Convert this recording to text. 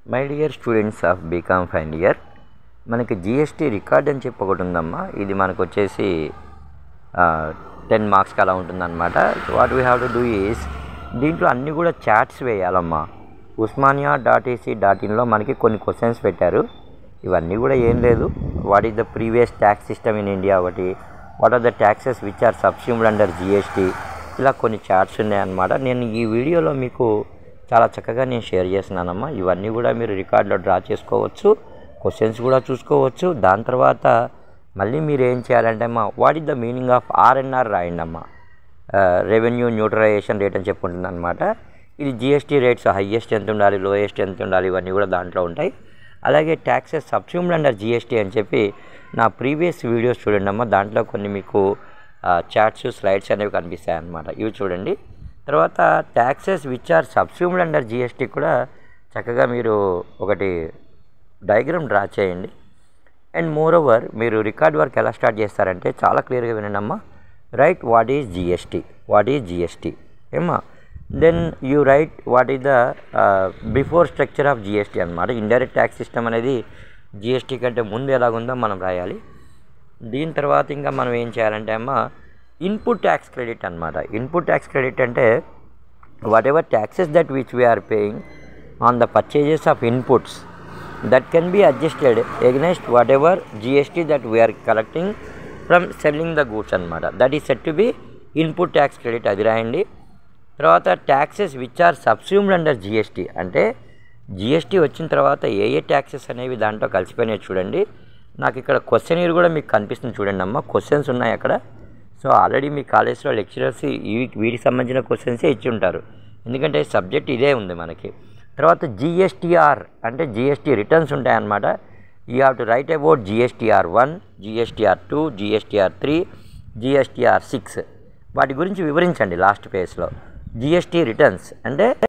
my dear students of BCom final year మనకి GST record అని చెప్పి ఒకటి ఉందమ్మా ఇది మనకు వచ్చేసి టెన్ మార్క్స్కి అలా ఉంటుందన్నమాట what we have to do is దీంట్లో అన్నీ కూడా చాట్స్ వేయాలమ్మా ఉస్మానియా డాట్ ఏసీ డాట్ ఇన్లో మనకి కొన్ని క్వశ్చన్స్ పెట్టారు ఇవన్నీ కూడా ఏం లేదు what is the previous tax system in India ఒకటి what are the taxes which are subsumed under GST ఇలా కొన్ని చార్ట్స్ ఉన్నాయన్నమాట నేను ఈ వీడియోలో మీకు చాలా చక్కగా నేను షేర్ చేస్తున్నానమ్మా ఇవన్నీ కూడా మీరు రికార్డులో డ్రా చేసుకోవచ్చు క్వశ్చన్స్ కూడా చూసుకోవచ్చు దాని తర్వాత మళ్ళీ మీరు ఏం చేయాలంటే అమ్మా what is the meaning of RNR రాయండి అమ్మా రెవెన్యూ న్యూట్రలైజేషన్ రేట్ అని చెప్పుకుంటుంది అనమాట ఇది జిఎస్టీ రేట్స్ హయ్యెస్ట్ ఎంత ఉండాలి లోయెస్ట్ ఎంత ఉండాలి ఇవన్నీ కూడా దాంట్లో ఉంటాయి అలాగే ట్యాక్సెస్ సబ్స్యూమ్డ్ అండర్ జిఎస్టీ అని చెప్పి నా ప్రీవియస్ వీడియోస్ చూడండి అమ్మా దాంట్లో కొన్ని మీకు చాట్స్ స్లైడ్స్ అనేవి కనిపిస్తాయి అన్నమాట ఇవి చూడండి తర్వాత taxes which are subsumed under GST కూడా చక్కగా మీరు ఒకటి డయాగ్రామ్ డ్రా చేయండి అండ్ మోర్ ఓవర్ మీరు రికార్డ్ వర్క్ ఎలా స్టార్ట్ చేస్తారంటే చాలా క్లియర్గా వినండి అమ్మా write what is GST what is GST ఏమా then you write what is the before structure of GST అనమాట ఇండైరెక్ట్ ట్యాక్స్ సిస్టమ్ అనేది జిఎస్టీ కంటే ముందు ఎలాగుందో మనం రాయాలి దీని తర్వాత ఇంకా మనం ఏం చేయాలంటే అమ్మ ఇన్పుట్ ట్యాక్స్ క్రెడిట్ అనమాట ఇన్పుట్ ట్యాక్స్ క్రెడిట్ అంటే whatever taxes that which we are paying on the purchases of inputs that can be adjusted against whatever GST that we are collecting from selling the goods అనమాట that is set to be input tax credit అది రాయండి తర్వాత taxes which are subsumed under GST అంటే GST వచ్చిన తర్వాత ఏ ఏ taxes అనేవి దాంట్లో కలిసిపోయినాయి చూడండి నాకు ఇక్కడ క్వశ్చన్ ఇయర్ కూడా మీకు కనిపిస్తుంది చూడండి అమ్మ క్వశ్చన్స్ ఉన్నాయి అక్కడ సో ఆల్రెడీ మీ కాలేజ్లో లెక్చరర్స్ ఇవి వీటికి సంబంధించిన క్వశ్చన్సే ఇచ్చి ఉంటారు ఎందుకంటే సబ్జెక్ట్ ఇదే ఉంది మనకి తర్వాత జిఎస్టీఆర్ అంటే జిఎస్టీ రిటర్న్స్ ఉంటాయన్నమాట you have to write about GSTR one GSTR two GSTR three GSTR six వాటి గురించి వివరించండి లాస్ట్ పేజ్లో జిఎస్టీ రిటర్న్స్ అంటే